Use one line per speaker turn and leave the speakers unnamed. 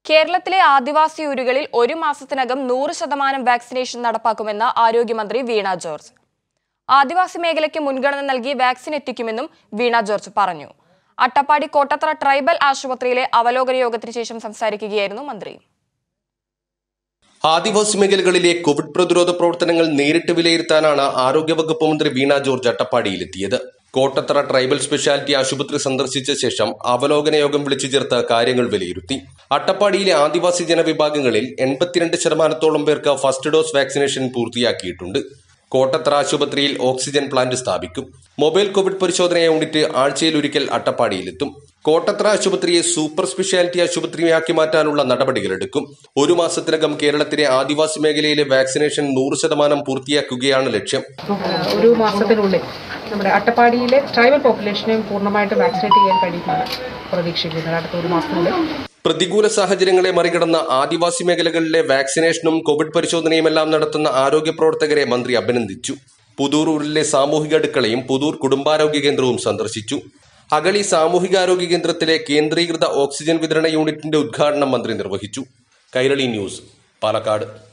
കേരളത്തിലെ ആദിവാസി ഊരുകളിൽ ഒരു മാസത്തിനകം നൂറ് ശതമാനം വാക്സിനേഷൻ നടപ്പാക്കുമെന്ന് ആരോഗ്യമന്ത്രി വീണ ജോർജ് ആദിവാസി മേഖലയ്ക്ക് മുൻഗണന നൽകി വാക്സിൻ എത്തിക്കുമെന്നും വീണ ജോർജ് പറഞ്ഞു അട്ടപ്പാടി കോട്ടത്തറ ട്രൈബൽ ആശുപത്രിയിലെ അവലോകന യോഗത്തിന് ശേഷം സംസാരിക്കുകയായിരുന്നു മന്ത്രി
ആദിവാസി മേഖലകളിലെ കോവിഡ് പ്രതിരോധ പ്രവർത്തനങ്ങൾ നേരിട്ട് വിലയിരുത്താനാണ് ആരോഗ്യവകുപ്പ് മന്ത്രി വീണ ജോർജ് അട്ടപ്പാടിയിലെത്തിയത് കോട്ടത്തറ ട്രൈബൽ സ്പെഷ്യാലിറ്റി ആശുപത്രി സന്ദർശിച്ച ശേഷം അവലോകന യോഗം വിളിച്ചു ചേർത്ത് കാര്യങ്ങൾ വിലയിരുത്തി അട്ടപ്പാടിയിലെ ആദിവാസി ജനവിഭാഗങ്ങളിൽ എൺപത്തിരണ്ട് ശതമാനത്തോളം പേർക്ക് ഫസ്റ്റ് ഡോസ് വാക്സിനേഷൻ പൂർത്തിയാക്കിയിട്ടുണ്ട് കോട്ടത്തറ ആശുപത്രിയിൽ ഓക്സിജൻ പ്ലാന്റ് സ്ഥാപിക്കും മൊബൈൽ കോവിഡ് പരിശോധന യൂണിറ്റ് ആഴ്ചയിൽ ഒരിക്കൽ അട്ടപ്പാടിയിലെത്തും കോട്ടത്തറ ആശുപത്രിയെ സൂപ്പർ സ്പെഷ്യാലിറ്റി ആശുപത്രിയാക്കി മാറ്റാനുള്ള നടപടികളെടുക്കും ഒരു മാസത്തിനകം കേരളത്തിലെ ആദിവാസി മേഖലയിലെ വാക്സിനേഷൻ നൂറ് ശതമാനം പൂർത്തിയാക്കുകയാണ് ലക്ഷ്യം
ഒരു മാസത്തിനുള്ളിൽ നമ്മുടെ അട്ടപ്പാടിയിലെ ട്രൈബൽ പോപ്പുലേഷനെയും പൂർണ്ണമായിട്ട് വാക്സിനേറ്റ് ചെയ്യാൻ കഴിയുമെന്നാണ് പ്രതീക്ഷിക്കുന്നത് അടുത്ത ഒരു മാസത്തിനുള്ളിൽ
പ്രതികൂല സാഹചര്യങ്ങളെ മറികടന്ന ആദിവാസി മേഖലകളിലെ വാക്സിനേഷനും കോവിഡ് പരിശോധനയുമെല്ലാം നടത്തുന്ന ആരോഗ്യ പ്രവർത്തകരെ മന്ത്രി അഭിനന്ദിച്ചു പുതൂർ ഊരിലെ സാമൂഹിക അടുക്കളയും പുതൂർ കുടുംബാരോഗ്യ കേന്ദ്രവും സന്ദർശിച്ചു അഗളി സാമൂഹികാരോഗ്യ കേന്ദ്രത്തിലെ കേന്ദ്രീകൃത ഓക്സിജൻ വിതരണ യൂണിറ്റിന്റെ ഉദ്ഘാടനം മന്ത്രി നിർവഹിച്ചു കൈരളി ന്യൂസ് പാലക്കാട്